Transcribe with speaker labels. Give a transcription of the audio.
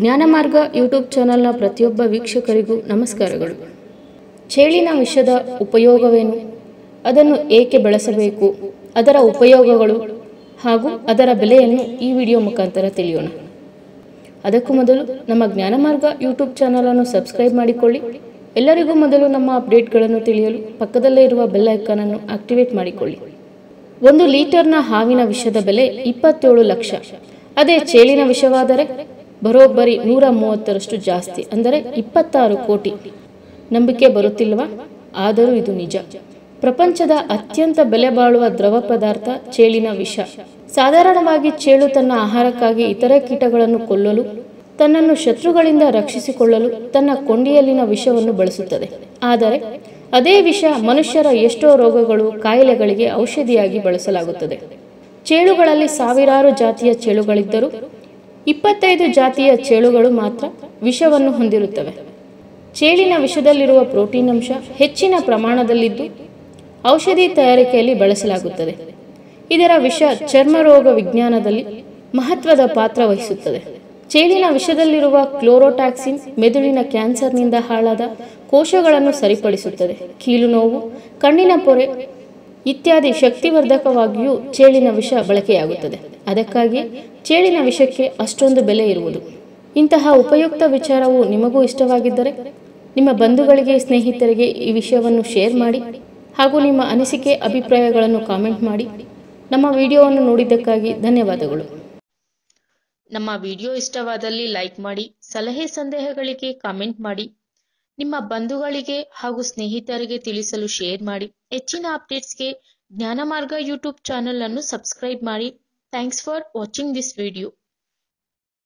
Speaker 1: ಜ್ಞಾನಮಾರ್ಗ YouTube ಚಾನೆಲ್ನ ಪ್ರತಿಯೊಬ್ಬ ವೀಕ್ಷಕರಿಗೂ ನಮಸ್ಕಾರಗಳು ಚೇಳಿನ ವಿಷದ ಉಪಯೋಗವೇನು ಅದನ್ನು ಏಕೆ ಬೆಳೆಸಬೇಕು ಅದರ ಉಪಯೋಗಗಳು ಹಾಗೂ ಅದರ ಬೆಲೆಯನ್ನು ಈ ವಿಡಿಯೋ ಮುಖಾಂತರ ತಿಳಿಯೋಣ ಅದಕ್ಕೂ ಮೊದಲು ನಮ್ಮ ಜ್ಞಾನಮಾರ್ಗ ಯೂಟ್ಯೂಬ್ ಚಾನಲನ್ನು ಸಬ್ಸ್ಕ್ರೈಬ್ ಮಾಡಿಕೊಳ್ಳಿ ಎಲ್ಲರಿಗೂ ಮೊದಲು ನಮ್ಮ ಅಪ್ಡೇಟ್ಗಳನ್ನು ತಿಳಿಯಲು ಪಕ್ಕದಲ್ಲೇ ಇರುವ ಬೆಲ್ ಐಕಾನನ್ನು ಆಕ್ಟಿವೇಟ್ ಮಾಡಿಕೊಳ್ಳಿ ಒಂದು ಲೀಟರ್ನ ಹಾವಿನ ವಿಷದ ಬೆಲೆ ಇಪ್ಪತ್ತೇಳು ಲಕ್ಷ ಅದೇ ಚೇಳಿನ ವಿಷವಾದರೆ ಬರೋಬ್ಬರಿ ನೂರ ಮೂವತ್ತರಷ್ಟು ಜಾಸ್ತಿ ಅಂದರೆ ಇಪ್ಪತ್ತಾರು ಕೋಟಿ ನಂಬಿಕೆ ಬರುತ್ತಿಲ್ವಾ ಆದರೂ ಇದು ನಿಜ ಪ್ರಪಂಚದ ಅತ್ಯಂತ ಬೆಲೆ ಬಾಳುವ ದ್ರವ ಪದಾರ್ಥ ಚೇಳಿನ ವಿಷ ಸಾಧಾರಣವಾಗಿ ಚೇಳು ತನ್ನ ಆಹಾರಕ್ಕಾಗಿ ಇತರೆ ಕೀಟಗಳನ್ನು ಕೊಲ್ಲಲು ತನ್ನನ್ನು ಶತ್ರುಗಳಿಂದ ರಕ್ಷಿಸಿಕೊಳ್ಳಲು ತನ್ನ ಕೊಂಡಿಯಲ್ಲಿನ ವಿಷವನ್ನು ಬಳಸುತ್ತದೆ ಆದರೆ ಅದೇ ವಿಷ ಮನುಷ್ಯರ ಎಷ್ಟೋ ರೋಗಗಳು ಕಾಯಿಲೆಗಳಿಗೆ ಔಷಧಿಯಾಗಿ ಬಳಸಲಾಗುತ್ತದೆ ಚೇಳುಗಳಲ್ಲಿ ಸಾವಿರಾರು ಜಾತಿಯ ಚೇಳುಗಳಿದ್ದರೂ ಇಪ್ಪತ್ತೈದು ಜಾತಿಯ ಚೇಳುಗಳು ಮಾತ್ರ ವಿಷವನ್ನು ಹೊಂದಿರುತ್ತವೆ ಚೇಳಿನ ವಿಷದಲ್ಲಿರುವ ಪ್ರೋಟೀನ್ ಅಂಶ ಹೆಚ್ಚಿನ ಪ್ರಮಾಣದಲ್ಲಿದ್ದು ಔಷಧಿ ತಯಾರಿಕೆಯಲ್ಲಿ ಬಳಸಲಾಗುತ್ತದೆ ಇದರ ವಿಷ ಚರ್ಮರೋಗ ವಿಜ್ಞಾನದಲ್ಲಿ ಮಹತ್ವದ ಪಾತ್ರ ವಹಿಸುತ್ತದೆ ಚೇಳಿನ ವಿಷದಲ್ಲಿರುವ ಕ್ಲೋರೋಟ್ಯಾಕ್ಸಿನ್ ಮೆದುಳಿನ ಕ್ಯಾನ್ಸರ್ನಿಂದ ಹಾಳಾದ ಕೋಶಗಳನ್ನು ಸರಿಪಡಿಸುತ್ತದೆ ಕೀಲು ನೋವು ಕಣ್ಣಿನ ಪೊರೆ ಇತ್ಯಾದಿ ಶಕ್ತಿವರ್ಧಕವಾಗಿಯೂ ಚೇಳಿನ ವಿಷ ಬಳಕೆಯಾಗುತ್ತದೆ ಅದಕ್ಕಾಗಿ ಚೇಳಿನ ವಿಷಕ್ಕೆ ಅಷ್ಟೊಂದು ಬೆಲೆ ಇರುವುದು ಇಂತಹ ಉಪಯುಕ್ತ ವಿಚಾರವು ನಿಮಗೂ ಇಷ್ಟವಾಗಿದ್ದರೆ ನಿಮ್ಮ ಬಂಧುಗಳಿಗೆ ಸ್ನೇಹಿತರಿಗೆ ಈ ವಿಷಯವನ್ನು ಶೇರ್ ಮಾಡಿ ಹಾಗೂ ನಿಮ್ಮ ಅನಿಸಿಕೆ ಅಭಿಪ್ರಾಯಗಳನ್ನು ಕಾಮೆಂಟ್ ಮಾಡಿ ನಮ್ಮ ವಿಡಿಯೋವನ್ನು ನೋಡಿದ್ದಕ್ಕಾಗಿ ಧನ್ಯವಾದಗಳು ನಮ್ಮ ವಿಡಿಯೋ ಇಷ್ಟವಾದಲ್ಲಿ ಲೈಕ್ ಮಾಡಿ ಸಲಹೆ ಸಂದೇಹಗಳಿಗೆ ಕಾಮೆಂಟ್ ಮಾಡಿ ನಿಮ್ಮ ಬಂಧುಗಳಿಗೆ ಹಾಗೂ ಸ್ನೇಹಿತರಿಗೆ ತಿಳಿಸಲು ಶೇರ್ ಮಾಡಿ ಹೆಚ್ಚಿನ ಅಪ್ಡೇಟ್ಸ್ಗೆ ಜ್ಞಾನಮಾರ್ಗ ಯೂಟ್ಯೂಬ್ ಚಾನಲ್ ಅನ್ನು ಸಬ್ಸ್ಕ್ರೈಬ್ ಮಾಡಿ thanks for watching this video